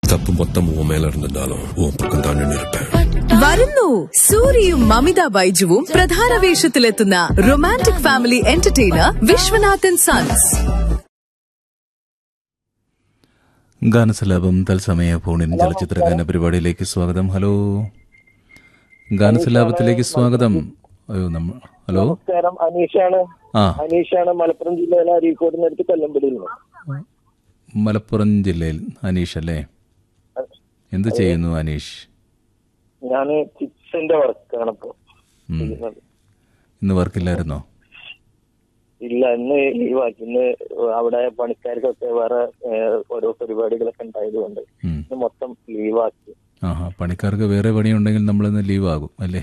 தப்பு மொத்தம் உன் மேல இருந்திருந்தாலும் உன் பக்கம் தான் நின்று இருப்பேன் വരുന്നു സൂര്യയും മമിത ബൈജുവും പ്രധാന വേഷത്തിലെത്തുന്ന romantic family entertainer Viswanathan sons ഗാനസലാപം തത്സമയ ഫോണിൻ ചലച്ചിത്ര ഗാന പരിപാടിയിലേക്ക് സ്വാഗതം ഹലോ ഗാനസലാപത്തിലേക്ക് സ്വാഗതം അയ്യോ നമ്മ ഹലോ നമസ്കാരം അനീഷാണ് ആ അനീഷാണ് മലപ്പുറം ജില്ലയിലെ അരീക്കോടിനടുത്ത് കൊല്ലമ്പടിയിൽ നിന്ന് മലപ്പുറം ജില്ലയിൽ അനീഷ് അല്ലേ എന്ത് ചെയ്യുന്നു അനീഷ് ഞാൻ ചിപ്സിന്റെ വർക്കാണ് ഇപ്പൊ ഉം. ചെയ്യുന്നത് ഇന്ന് വർക്കില്ലായിരുന്നോ ഇല്ല ഇന്ന് ഈ വാക്ക് ഇന്ന് അവിടെ പണിക്കാർക്കൊക്കെ വേറെ ഏഹ്, ഓരോ പരിപാടികളൊക്കെ ഉണ്ടായതുകൊണ്ട് ഉം. ഇന്ന് മൊത്തം ലീവാക്കി ആഹാ പണിക്കാർക്ക് വേറെ പണിയുണ്ടെങ്കിൽ നമ്മളിന്ന് ലീവ് ആകും അല്ലേ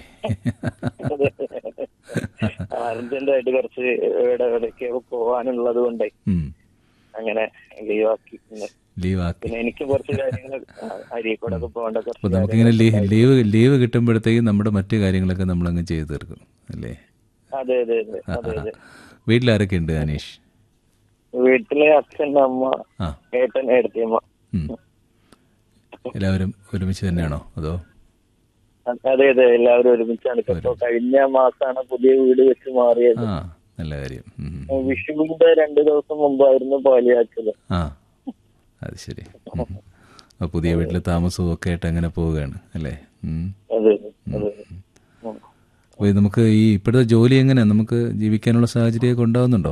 അർജന്റ് ആയിട്ട് കുറച്ച് ഇവിടെ എവിടേക്ക് പോവാനുള്ളത് കൊണ്ട് ഉം. അങ്ങനെ ലീവാക്കി ഇന്ന് ലീവ് ആക്കി പിന്നെ എനിക്ക് കുറച്ച് കാര്യങ്ങൾ അരീക്കോടൊക്കെ പോകേണ്ട അപ്പൊ കുറച്ച് നമുക്കിങ്ങനെ ലീ- കാര്യങ്ങളൊക്കെ ലീവ് ലീവ് കിട്ടുമ്പോഴത്തേക്കും നമ്മുടെ മറ്റു കാര്യങ്ങളൊക്കെ നമ്മളങ്ങ് ചെയ്തു തീർക്കും അല്ലേ അതെ അതെ അതെ അതെ അതെ വീട്ടിലാരൊക്കെ ഉണ്ട് അനീഷ് വീട്ടിലെ അച്ഛൻ അമ്മ ആ ഏട്ടൻ ഏടത്തിയമ്മ ഉം. എല്ലാവരും ഒരുമിച്ച് തന്നെയാണോ അതോ അതെ അതെ എല്ലാവരും ഒരുമിച്ചാണ് ഇപ്പൊ കഴിഞ്ഞ മാസമാണ് പുതിയ വീട് വെച്ച് മാറിയത് ആ നല്ല കാര്യം ഉം. വിഷുവിന്റെ രണ്ടു ദിവസം മുമ്പായിരുന്നു പാലിയാച്ചത് ആ അത് ശരി ഉം. അപ്പൊ പുതിയ വീട്ടിലെ താമസവും ഒക്കെ ആയിട്ട് അങ്ങനെ പോവുകയാണ് അല്ലേ ഉം. അതെ അതെ ഉം. അപ്പൊ ഇത് നമുക്ക് ഈ ഇപ്പോഴത്തെ ജോലി എങ്ങനെ നമുക്ക് ജീവിക്കാനുള്ള സാഹചര്യമൊക്കെ ഉണ്ടാവുന്നുണ്ടോ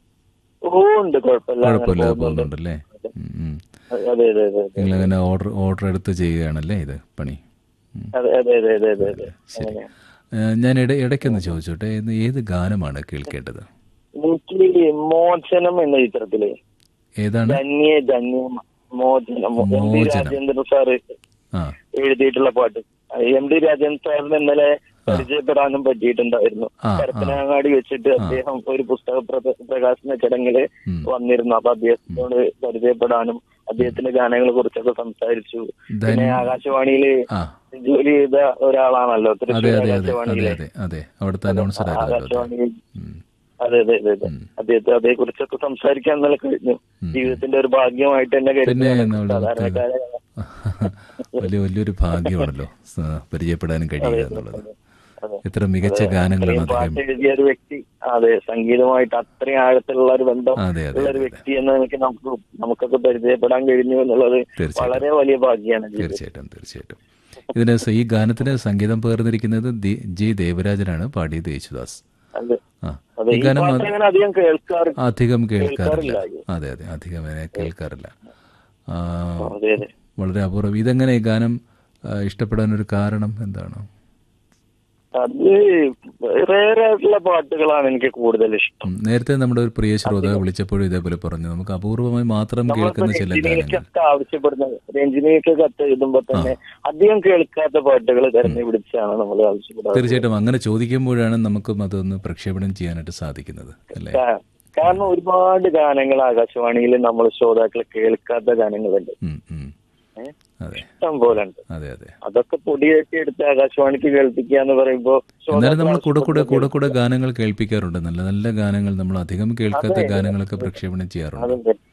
ഓ ഉണ്ട് കുഴപ്പമില്ല അങ്ങനെ കുഴപ്പമില്ലാതെ പോകുന്നുണ്ട്. പോകുന്നുണ്ടല്ലേ ഉം, ഉം. അതെ അതെ അതെ അതെ നിങ്ങൾ അങ്ങനെ ഓർഡർ ഓർഡർ എടുത്ത് ചെയ്യുകയാണല്ലേ ഇത് പണി ഉം. അതെ അതെ അതെ അതെ അതെ അതെ അങ്ങനെ ഏഹ് ഞാൻ ഇട ഇടയ്ക്കൊന്ന് ചോദിച്ചോട്ടെ ഇത് ഏത് ഗാനമാണ് കേൾക്കേണ്ടത് എനിക്ക് മോചനം എന്ന ചിത്രത്തില് ഏതാണ് ധന്യ ധന്യ മോചനം എം ഡി മോചനം. രാജേന്ദ്ര സാറ് ആ എഴുതിയിട്ടുള്ള പാട്ട് എം ഡി രാജേന്ദ്ര സാറിന് ഇന്നലെ പരിചയപ്പെടാനും പറ്റിയിട്ടുണ്ടായിരുന്നു ആ, ആ. പരപ്പനങ്ങാടി വെച്ചിട്ട് അദ്ദേഹം ഒരു പുസ്തക പ്ര- പ്രകാശന ചടങ്ങില് ഉം. വന്നിരുന്നു അപ്പൊ അദ്ദേഹത്തിനോട് പരിചയപ്പെടാനും അദ്ദേഹത്തിന്റെ ഗാനങ്ങളെ കുറിച്ചൊക്കെ സംസാരിച്ചു പിന്നെ ആകാശവാണിയില് ആ ജോലി ചെയ്ത ഒരാളാണല്ലോ അതെ തൃശ്ശൂർ അതെ അതെ അതെ ആകാശവാണിയിലെ അതെ അതെ അവിടുത്തെ അനൗൺസർ ആയിരുന്നു അതെ ആകാശവാണിയിൽ അതെ അതെ അതെ അതെ അദ്ദേഹത്തെ അതേ കുറിച്ചൊക്കെ സംസാരിക്കാൻ ഇന്നലെ കഴിഞ്ഞു ജീവിതത്തിന്റെ ഒരു ഭാഗ്യമായിട്ട് തന്നെ പിന്നെ കരുതുന്നു നമ്മള് സാധാരണക്കാരെ വലിയ വലിയൊരു ഭാഗ്യമാണല്ലോ സ- പരിചയപ്പെടാനും കഴിയുക എന്നുള്ളത് അതെ. എത്ര മികച്ച ഗാനങ്ങളാണ് അത്രയും അദ്ദേഹം പാട്ട് എഴുതിയ ഒരു വ്യക്തി അതെ സംഗീതമായിട്ട് അത്രയും ആഴത്തിലുള്ള ഒരു ബന്ധം അതെ അതെ ഉള്ള ഒരു അതെ വ്യക്തി എന്ന് എനിക്ക് നമുക്ക് നമുക്കൊക്കെ പരിചയപ്പെടാൻ കഴിഞ്ഞു എന്നുള്ളത് തീർച്ചയായിട്ടും. വളരെ വലിയ ഭാഗ്യമാണ് ജീവിതത്തിൽ. തീർച്ചയായിട്ടും തീർച്ചയായിട്ടും ഇതിന് സ- ഈ ഗാനത്തിന് സംഗീതം പകർന്നിരിക്കുന്നത് ദി- ജി ദേവരാജനാണ് പാടിയത് യേശുദാസ് അതെ ആ അതെ ഈ ഈ ഗാനം പാട്ട് അത് അങ്ങനെ അധികം കേൾക്കാറ് അധികം കേൾക്കാറില്ല കേൾക്കാറില്ല. അതെ അതെ അധികം അങ്ങനെ കേൾക്കാറില്ല ആ, അതെ അതെ വളരെ അപൂർവം ഇതെങ്ങനെ ഈ ഗാനം ആ, ഇഷ്ടപ്പെടാൻ ഒരു കാരണം എന്താണ് അത് റേറെ ആയിട്ടുള്ള പാട്ടുകളാണ് എനിക്ക് കൂടുതൽ ഇഷ്ടം ഉം, നേരത്തെ നമ്മുടെ ഒരു പ്രിയ ശ്രോതാവ് വിളിച്ചപ്പോഴും ഇതേപോലെ പറഞ്ഞു നമുക്ക് അപൂർവമായി മാത്രം കേൾക്കുന്ന ചില ഗാനങ്ങൾ രഞ്ജിനിക്കൊക്കെ ആവശ്യപ്പെടുന്ന രഞ്ജിനിയൊക്കെ കത്ത് എഴുതുമ്പോ തന്നെ അധികം കേൾക്കാത്ത പാട്ടുകൾ തെരഞ്ഞു പിടിച്ചാണ് നമ്മൾ ആവശ്യപ്പെടുന്നത് തീർച്ചയായിട്ടും അങ്ങനെ ചോദിക്കുമ്പോഴാണ് നമുക്കും അതൊന്ന് പ്രക്ഷേപണം ചെയ്യാനായിട്ട് സാധിക്കുന്നത് അല്ലേ കാ- കാരണം ഒരുപാട് ഗാനങ്ങൾ ആകാശവാണിയിൽ നമ്മൾ ശ്രോതാക്കൾ കേൾക്കാത്ത ഗാനങ്ങളുണ്ട് ഉം, ഉം. ഏ? അതെ ഇഷ്ടം പോലെ ഉണ്ട് അതെ അതെ അതൊക്കെ പൊടിയേറ്റി എടുത്ത് ആകാശവാണിക്ക് കേൾപ്പിക്കുക എന്ന് പറയുമ്പോ എന്നാലും നമ്മൾ കൂടെ കൂടെ ആവശ്യപ്പെടുന്ന കൂടെ കൂടെ ഗാനങ്ങൾ കേൾപ്പിക്കാറുണ്ട് നല്ല നല്ല ഗാനങ്ങൾ നമ്മൾ അധികം കേൾക്കാത്ത ഗാനങ്ങളൊക്കെ പ്രക്ഷേപണം ചെയ്യാറുണ്ട് അതുണ്ട്